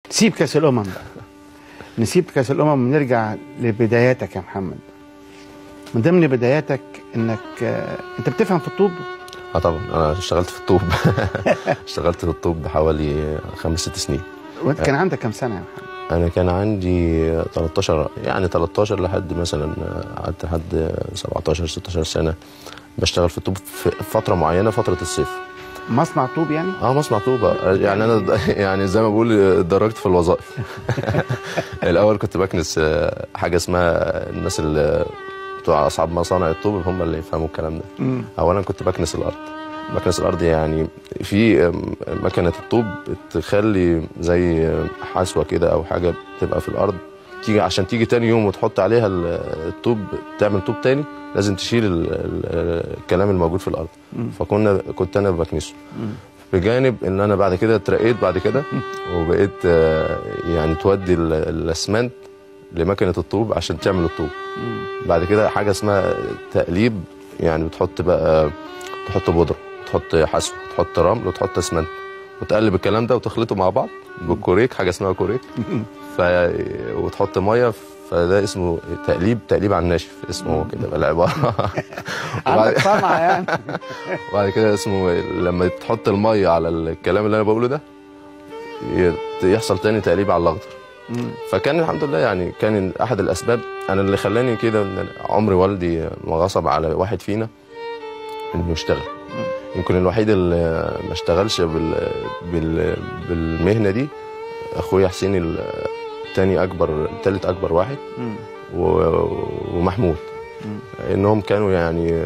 نسيب كاس الامم بقى نسيب كاس الامم ونرجع لبداياتك يا محمد من ضمن بداياتك انك آه، انت بتفهم في الطوب اه طبعا انا اشتغلت في الطوب اشتغلت في الطوب حوالي خمس ست سنين وانت كان عندك كام سنه يا محمد انا كان عندي 13 يعني 13 لحد مثلا قعدت لحد 17 16 سنه بشتغل في الطوب في فتره معينه فتره الصيف مصنع طوب يعني اه مصنع طوبه يعني انا يعني زي ما بقول اتدرجت في الوظائف الاول كنت بكنس آه، حاجه اسمها الناس اللي بتوع اصحاب مصانع الطوب هم اللي يفهموا الكلام ده مم. اولا كنت بكنس الارض بكنس الارض يعني في مكنه الطوب بتخلي زي حسوه كده او حاجه بتبقى في الارض تيجي عشان تيجي تاني يوم وتحط عليها ال- الطوب تعمل طوب تاني لازم تشيل ال- ال- الكلام الموجود في الارض فكنا كنت انا بكنسه بجانب ان انا بعد كده اترقيت بعد كده وبقيت آه، يعني تودي ال- الاسمنت لمكنه الطوب عشان تعمل الطوب بعد كده حاجه اسمها تقليب يعني بتحط بقى تحط بودره تحط حسو تحط رمل وتحط اسمنت وتقلب الكلام ده وتخلطه مع بعض بالكوريك حاجه اسمها كوريك ف... وتحط ميه فده اسمه تقليب تقليب على الناشف اسمه كده بقى العباره عندك صنعه يعني وبعد كده اسمه لما تحط الميه على الكلام اللي انا بقوله ده ي- يحصل تاني تقليب على الاخضر مم. فكان الحمد لله يعني كان احد الاسباب انا اللي خلاني كده ان عمر والدي ما غصب على واحد فينا انه يشتغل يمكن الوحيد اللي ما اشتغلش بال... بال... بالمهنه دي اخويا حسين ال- تاني اكبر تالت اكبر واحد مم. و... ومحمود مم. انهم كانوا يعني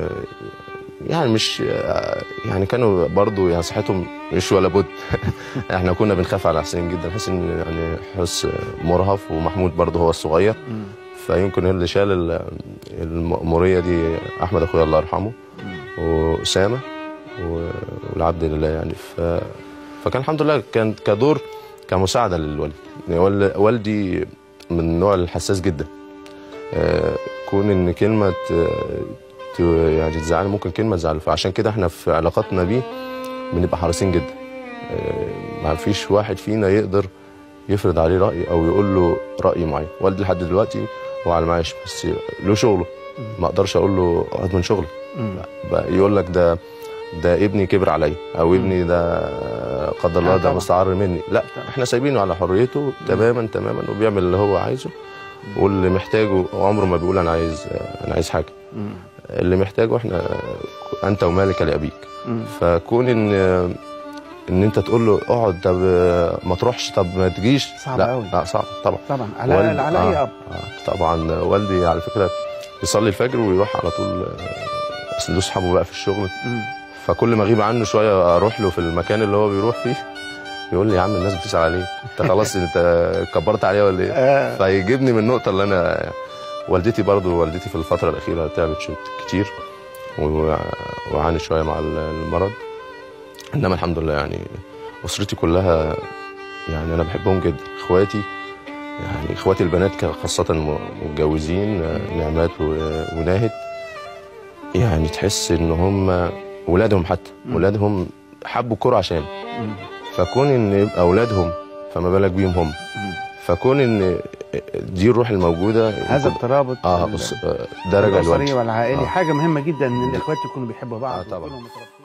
يعني مش يعني كانوا برضو يعني صحتهم مش ولا بد احنا كنا بنخاف على حسين جدا حسين يعني حس مرهف ومحمود برضو هو الصغير مم. فيمكن اللي شال ال- المأمورية دي أحمد أخويا الله يرحمه وأسامة و- والعبد لله يعني ف... فكان الحمد لله كان كدور كمساعدة للوالد يعني وال- والدي من النوع الحساس جدا آه، كون إن كلمة ت- ت- يعني تزعل ممكن كلمة تزعله فعشان كده احنا في علاقاتنا بيه بنبقى حريصين جدا آه، ما فيش واحد فينا يقدر يفرض عليه رأي أو يقول له رأي معين والدي لحد دلوقتي هو على المعاش بس له شغله ما اقدرش اقول له اقعد من شغلك مم. بقى يقول لك ده ده ابني كبر عليا او ابني ده قدر الله آه ده طبعا. مستعر مني لا طبعا. احنا سايبينه على حريته تماما تماما وبيعمل اللي هو عايزه واللي محتاجه هو عمره ما بيقول انا عايز انا عايز حاجه مم. اللي محتاجه احنا انت ومالك لابيك مم. فكون ان ان انت تقول له اقعد طب ما تروحش طب ما تجيش صعب لا أوي. لا صعب طبعا طبعا على والد- على اي آه، اب آه طبعا والدي على فكره يصلي الفجر ويروح على طول آه، اصل دول اصحابه بقى في الشغل مم. فكل ما اغيب عنه شويه اروح له في المكان اللي هو بيروح فيه يقول لي يا عم الناس بتسال عليك انت خلاص انت كبرت عليها ولا ايه؟ آه. فيجيبني من النقطه اللي انا والدتي برضو والدتي في الفتره الاخيره تعبت شويه كتير و- وعانت شويه مع المرض انما الحمد لله يعني اسرتي كلها يعني انا بحبهم جدا اخواتي يعني اخواتي البنات ك- خاصه م- متجوزين آه، نعمات و- وناهد يعني تحس ان هم ولادهم حتى ولادهم حبوا الكوره عشان مم. فكون ان يبقى اولادهم فما بالك بيهم هم مم. فكون ان دي الروح الموجوده هذا الترابط اه ال- بص، آه، ده راجع الاسري لوالدي والعائلي آه. حاجه مهمه جدا ان الاخوات يكونوا بيحبوا بعض آه طبعا. ويكونوا مترابطين.